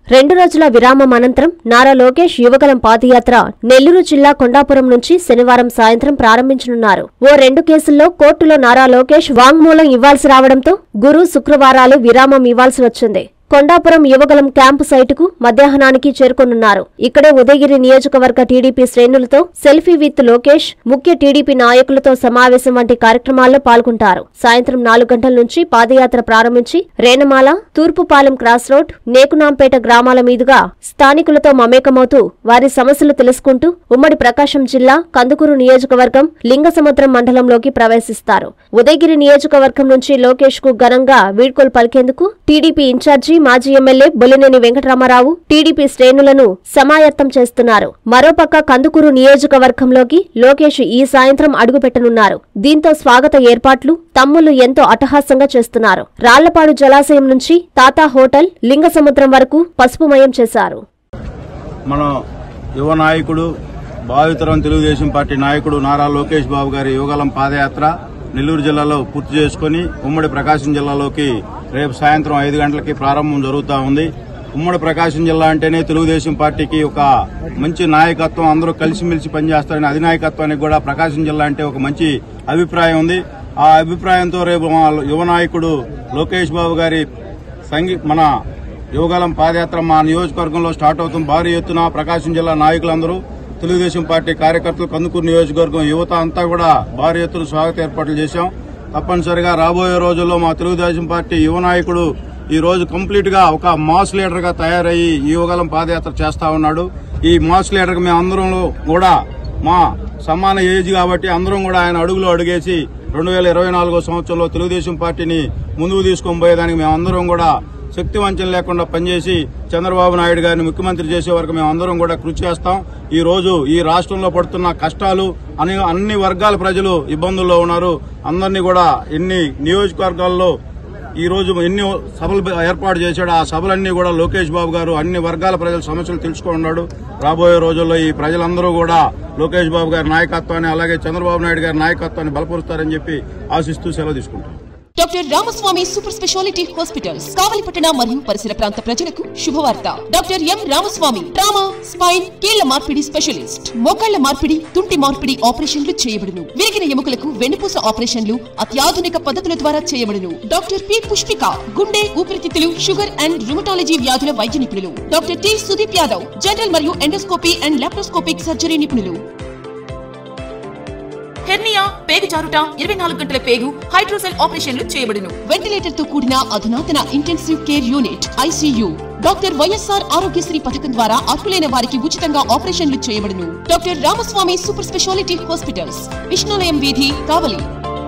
రెండు రోజుల విరామం అనంతరం నారా లోకేష్ యువగలం పాదయాత్ర నెల్లూరు జిల్లా కొండాపురం నుంచి శనివారం సాయంత్రం ప్రారంభించనున్నారు ఓ రెండు కేసుల్లో కోర్టులో నారా లోకేష్ వాంగ్మూలం ఇవ్వాల్సి రావడంతో గురు శుక్రవారాలు విరామం ఇవ్వాల్సి వచ్చింది కొండాపురం యువగలం క్యాంపు సైటుకు మధ్యాహ్నానికి చేరుకోనున్నారు ఇక్కడే ఉదయగిరి నియోజకవర్గ టీడీపీ శ్రేణులతో సెల్ఫీ విత్ లోకేష్ ముఖ్య టీడీపీ నాయకులతో సమావేశం వంటి కార్యక్రమాల్లో పాల్గొంటారు సాయంత్రం నాలుగు గంటల నుంచి పాదయాత్ర ప్రారంభించి రేణమాల తూర్పుపాలెం క్రాస్ రోడ్ నేకునాంపేట గ్రామాల మీదుగా స్థానికులతో మమేకమవుతూ వారి సమస్యలు తెలుసుకుంటూ ఉమ్మడి ప్రకాశం జిల్లా కందుకూరు నియోజకవర్గం లింగసముద్రం మండలంలోకి ప్రవేశిస్తారు ఉదయగిరి నియోజకవర్గం నుంచి లోకేష్ కు ఘనంగా వీడ్కోలు పలికేందుకు టీడీపీ ఇన్ఛార్జి మాజీ ఎమ్మెల్యే బొలినేని వెంకటరామారావు టీడీపీ శ్రేణులను సమాయత్తం చేస్తున్నారు మరోపక్క కందుకూరు నియోజకవర్గంలోకి లోకేష్ ఈ సాయంత్రం అడుగుపెట్టనున్నారు దీంతో స్వాగత ఏర్పాట్లు తమ్ముళ్లు ఎంతో అట్టహాసంగా చేస్తున్నారు రాళ్లపాడు జలాశయం నుంచి తాతా హోటల్ లింగసముద్రం వరకు పసుపుమయం చేశారు మన యువ నాయకుడు భావితరం తెలుగుదేశం పార్టీ నాయకుడు నారా లోకేష్ బాబు గారి యువగలం పాదయాత్ర నెల్లూరు జిల్లాలో పూర్తి చేసుకుని ఉమ్మడి ప్రకాశం జిల్లాలోకి రేపు సాయంత్రం ఐదు గంటలకి ప్రారంభం జరుగుతూ ఉంది ఉమ్మడి ప్రకాశం జిల్లా అంటేనే తెలుగుదేశం పార్టీకి ఒక మంచి నాయకత్వం అందరూ కలిసిమెలిసి పనిచేస్తారని అధినాయకత్వానికి కూడా ప్రకాశం జిల్లా అంటే ఒక మంచి అభిప్రాయం ఉంది ఆ అభిప్రాయంతో రేపు మా యువ నాయకుడు లోకేష్ బాబు గారి సంగీ మన యువగలం పాదయాత్ర మా నియోజకవర్గంలో స్టార్ట్ అవుతుంది భారీ ఎత్తున ప్రకాశం జిల్లా నాయకులందరూ తెలుగుదేశం పార్టీ కార్యకర్తలు కందుకూరు నియోజకవర్గం యువత అంతా కూడా భారీ ఎత్తున స్వాగత ఏర్పాట్లు చేశాం తప్పనిసరిగా రాబోయే రోజుల్లో మా తెలుగుదేశం పార్టీ యువ నాయకుడు ఈ రోజు కంప్లీట్ గా ఒక మాస్ లీడర్ గా తయారయ్యి ఈ యువగలం పాదయాత్ర చేస్తా ఉన్నాడు ఈ మాస్ లీడర్ మేము అందరం కూడా మా సమాన ఏజ్ కాబట్టి అందరం కూడా ఆయన అడుగులో అడుగేసి రెండు వేల ఇరవై నాలుగో సంవత్సరంలో తెలుగుదేశం పార్టీని ముందుకు తీసుకొని పోయేదానికి మేమందరం కూడా శక్తి వంచన లేకుండా పనిచేసి చంద్రబాబు నాయుడు గారిని ముఖ్యమంత్రి చేసే వరకు మేము అందరం కూడా కృషి చేస్తాం ఈ రోజు ఈ రాష్ట్రంలో పడుతున్న కష్టాలు అన్ని అన్ని వర్గాల ప్రజలు ఇబ్బందుల్లో ఉన్నారు అందరినీ కూడా ఎన్ని నియోజకవర్గాల్లో ఈ రోజు ఎన్ని సభలు ఏర్పాటు చేశాడు ఆ సభలన్నీ కూడా లోకేష్ బాబు గారు అన్ని వర్గాల ప్రజల సమస్యలు తెలుసుకున్నాడు రాబోయే రోజుల్లో ఈ ప్రజలందరూ కూడా లోకేష్ బాబు గారి నాయకత్వాన్ని అలాగే చంద్రబాబు నాయుడు గారి నాయకత్వాన్ని బలపరుస్తారని చెప్పి ఆశిస్తూ సెలవు తీసుకుంటాం doctor Ramaswamy super speciality hospitals కావలిపట్టణ మరియు పరిసర ప్రాంత ప్రజలకు శుభవార్త doctor M Ramaswamy trauma spine కీళ్ల మార్పిడి స్పెషలిస్ట్ మోకాళ్ల మార్పిడి తుంటి మార్పిడి ఆపరేషన్లు చేయబడును విరిగిన ఎముకలకు వెన్నుపూస ఆపరేషన్లు అత్యాధునిక పద్ధతుల ద్వారా చేయబడును డాక్టర్ పి పుష్పిక గుండె ఊపిరితిత్తులు షుగర్ అండ్ రుమటాలజీ వ్యాధుల వైద్య నిపుణులు doctor T Sudeep Yadav general మరియు ఎండోస్కోపీ అండ్ లాప్రోస్కోపిక్ సర్జరీ నిపుణులు హెర్నియా పేగు జారుట ఇరవై నాలుగు గంటల పేగు హైడ్రోసెల్ ఆపరేషన్లు చేయబడును వెంటిలేటర్ తో కూడిన అధునాతన intensive care unit ICU doctor YSR Aarogyasri పథకం ద్వారా అర్హులైన వారికి ఉచితంగా ఆపరేషన్లు చేయబడును doctor Ramaswamy super speciality hospitals Vishnulayam వీధి కావలి